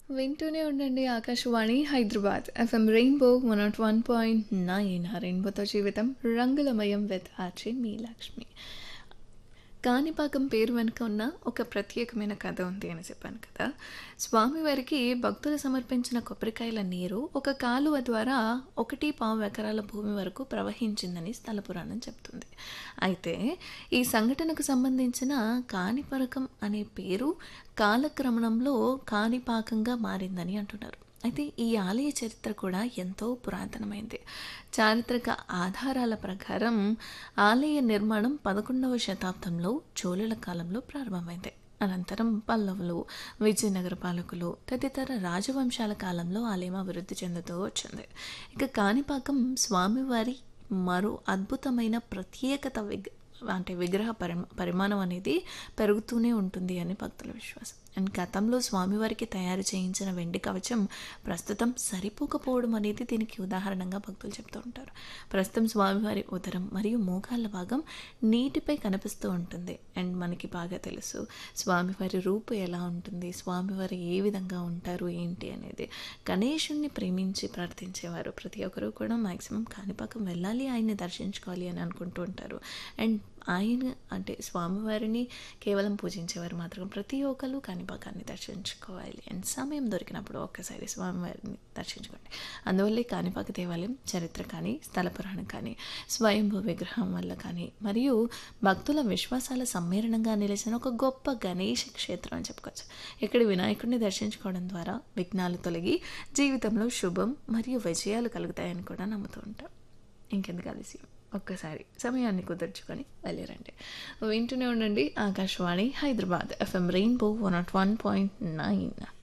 వింటూనే ఉండండి Akashvani Hyderabad FM rainbow one nought one point nine ఆ రెయిన్బోతో జీవితం రంగులమయం విత్ ఆర్చి మీ లక్ష్మి కాణిపాకం పేరు వెనుక ఉన్న ఒక ప్రత్యేకమైన కథ ఉంది అని చెప్పాను కదా స్వామివారికి భక్తులు సమర్పించిన కొబ్బరికాయల నీరు ఒక కాలువ ద్వారా ఒకటి పావు ఎకరాల భూమి వరకు ప్రవహించిందని స్థల పురాణం చెప్తుంది అయితే ఈ సంఘటనకు సంబంధించిన కాణిపరకం అనే పేరు కాలక్రమణంలో కాణిపాకంగా మారిందని అంటున్నారు అయితే ఈ ఆలయ చరిత్ర కూడా ఎంతో పురాతనమైంది చారిత్రక ఆధారాల ప్రకారం ఆలయ నిర్మాణం పదకొండవ శతాబ్దంలో చోళుల కాలంలో ప్రారంభమైంది అనంతరం పల్లవులు విజయనగర పాలకులు తదితర రాజవంశాల కాలంలో ఆలయం అభివృద్ధి చెందుతూ వచ్చింది ఇక కాణిపాకం స్వామివారి మరో అద్భుతమైన ప్రత్యేకత విగ్ అంటే విగ్రహ పరిమా పరిమాణం అనేది పెరుగుతూనే ఉంటుంది అని భక్తుల విశ్వాసం అండ్ గతంలో స్వామివారికి తయారు చేయించిన వెండి కవచం ప్రస్తుతం సరిపోకపోవడం అనేది దీనికి ఉదాహరణగా భక్తులు చెప్తూ ఉంటారు ప్రస్తుతం స్వామివారి ఉదరం మరియు మోకాళ్ళ భాగం నీటిపై కనిపిస్తూ ఉంటుంది అండ్ మనకి బాగా తెలుసు స్వామివారి రూపు ఎలా ఉంటుంది స్వామివారి ఏ విధంగా ఉంటారు ఏంటి అనేది గణేషుణ్ణి ప్రేమించి ప్రార్థించేవారు ప్రతి ఒక్కరూ కూడా మ్యాక్సిమం కాణిపాకం వెళ్ళాలి ఆయన్ని దర్శించుకోవాలి అని అనుకుంటూ ఉంటారు అండ్ ఆయన అంటే స్వామివారిని కేవలం పూజించేవారు మాత్రం ప్రతి ఒక్కరు కాణిపాకాన్ని దర్శించుకోవాలి అండ్ సమయం దొరికినప్పుడు ఒక్కసారి స్వామివారిని దర్శించుకోండి అందువల్లే కాణిపాక దేవాలయం చరిత్ర కానీ స్థల పురాణం కానీ స్వయంభూ విగ్రహం వల్ల కానీ మరియు భక్తుల విశ్వాసాల సమ్మేళనంగా నిలిచిన ఒక గొప్ప గణేష క్షేత్రం అని చెప్పుకోవచ్చు ఇక్కడ వినాయకుడిని దర్శించుకోవడం ద్వారా విఘ్నాలు తొలగి జీవితంలో శుభం మరియు విజయాలు కలుగుతాయని కూడా నమ్ముతూ ఉంటాం ఇంకెందుకు ఆలస్యం ఒక్కసారి సమయాన్ని కుదుర్చుకొని వెళ్ళారండి వింటూనే ఉండండి Akashvani Hyderabad FM rainbow one nought one point nine